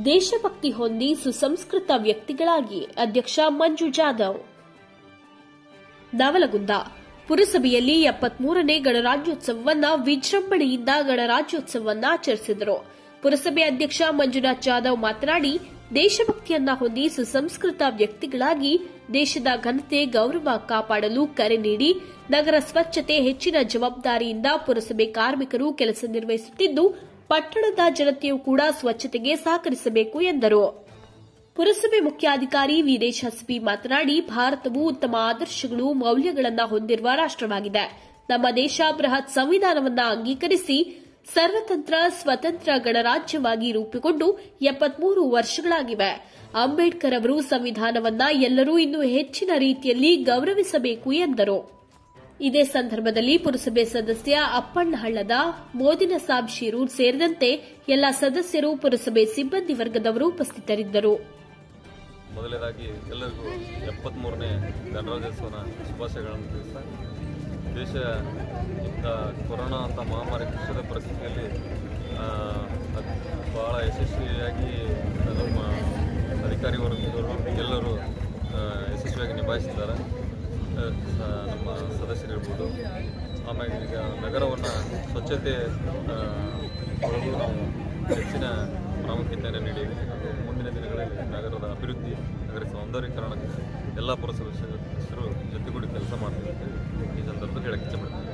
ದೇಶಭಕ್ತಿ ಹೊಂದಿ ಸುಸಂಸ್ಕೃತ ವ್ಯಕ್ತಿಗಳಾಗಿ ಅಧ್ಯಕ್ಷ ಮಂಜು ಜಾಧವ್ ನವಲಗುಂದ ಪುರಸಭೆಯಲ್ಲಿ ಎಪ್ಪತ್ಮೂರನೇ ಗಣರಾಜ್ಯೋತ್ಸವವನ್ನ ವಿಜೃಂಭಣೆಯಿಂದ ಗಣರಾಜ್ಯೋತ್ಸವವನ್ನ ಆಚರಿಸಿದರು ಪುರಸಭೆ ಅಧ್ಯಕ್ಷ ಮಂಜುನಾಥ್ ಜಾಧವ್ ಮಾತನಾಡಿ ದೇಶಭಕ್ತಿಯನ್ನ ಹೊಂದಿ ಸುಸಂಸ್ಕೃತ ವ್ಯಕ್ತಿಗಳಾಗಿ ದೇಶದ ಘನತೆ ಗೌರವ ಕಾಪಾಡಲು ಕರೆ ನೀಡಿ ನಗರ ಸ್ವಚ್ಛತೆ ಹೆಚ್ಚಿನ ಜವಾಬ್ದಾರಿಯಿಂದ ಪುರಸಭೆ ಕಾರ್ಮಿಕರು ಕೆಲಸ ನಿರ್ವಹಿಸುತ್ತಿದ್ದು ಪಟ್ಟಣದ ಜನತೆಯೂ ಕೂಡ ಸ್ವಚ್ಛತೆಗೆ ಸಹಕರಿಸಬೇಕು ಎಂದರು ಪುರಸಭೆ ಮುಖ್ಯಾಧಿಕಾರಿ ವೀರೇಶ್ ಹಸ್ಬಿ ಮಾತನಾಡಿ ಭಾರತವು ಉತ್ತಮ ಆದರ್ಶಗಳು ಮೌಲ್ಯಗಳನ್ನು ಹೊಂದಿರುವ ರಾಷ್ಟವಾಗಿದೆ ನಮ್ಮ ದೇಶ ಬೃಹತ್ ಸಂವಿಧಾನವನ್ನ ಅಂಗೀಕರಿಸಿ ಸರ್ವತಂತ್ರ ಸ್ವತಂತ್ರ ಗಣರಾಜ್ಯವಾಗಿ ರೂಪುಗೊಂಡು ಎಪ್ಪತ್ಮೂರು ವರ್ಷಗಳಾಗಿವೆ ಅಂಬೇಡ್ಕರ್ ಅವರು ಸಂವಿಧಾನವನ್ನ ಎಲ್ಲರೂ ಇನ್ನೂ ಹೆಚ್ಚಿನ ರೀತಿಯಲ್ಲಿ ಗೌರವಿಸಬೇಕು ಎಂದರು ಇದೇ ಸಂದರ್ಭದಲ್ಲಿ ಪುರಸಭೆ ಸದಸ್ಯ ಅಪ್ಪಣ್ಣಹಳ್ಳದ ಮೋದಿನ ಸಾಬ್ ಶಿರೂರ್ ಸೇರಿದಂತೆ ಎಲ್ಲ ಸದಸ್ಯರು ಪುರಸಭೆ ಸಿಬ್ಬಂದಿ ವರ್ಗದವರು ಉಪಸ್ಥಿತರಿದ್ದರು ಮೊದಲನೇದಾಗಿ ಎಲ್ಲರಿಗೂ ಎಪ್ಪತ್ತ್ಮೂರನೇ ಗಣರಾಜ್ಯೋತ್ಸವನ ಶುಭಾಶಯಗಳನ್ನು ತಿಳಿಸ್ತಾ ದೇಶ ಇಂಥ ಕೊರೋನಾ ಅಂತ ಮಹಾಮಾರಿ ಕೃಷಿದ ಪರಿಸ್ಥಿತಿಯಲ್ಲಿ ಆ, ಅದ್ ಭಾಳ ಯಶಸ್ವಿಯಾಗಿ ನಮ್ಮ ಅಧಿಕಾರಿ ವರ್ಗದವರು ಎಲ್ಲರೂ ಆ, ಯಶಸ್ವಿಯಾಗಿ ನಿಭಾಯಿಸಿದ್ದಾರೆ ಆ, ಸ- ನಮ್ಮ ಸದಸ್ಯರಿರ್ಬೋದು ಆಮೇಲೆ ಈಗ ನಗರವನ್ನು ಸ್ವಚ್ಛತೆ ಆ, ಒಳಗೂ ನಾವು ಹೆಚ್ಚಿನ ಪ್ರಾಮುಖ್ಯತೆಯನ್ನು ನೀಡೀವಿ ಅದು ಮುಂದಿನ ದಿನಗಳಲ್ಲಿ ನಗರದ ಅಭಿವೃದ್ಧಿ ನಗರ ಸೌಂದರ್ಯೀಕರಣಕ್ಕೆ ಎಲ್ಲ ಪುರಸಭೆ ಸದಸ್ಯರು ಜೊತೆಗೂಡಿ ಕೆಲಸ ಮಾಡ್ತೀವಿ ಅಂತ ಈ ಸಂದರ್ಭದಲ್ಲಿ ಹೇಳಕ್ಕೆ ಇಷ್ಟಪಡ್ತೀನಿ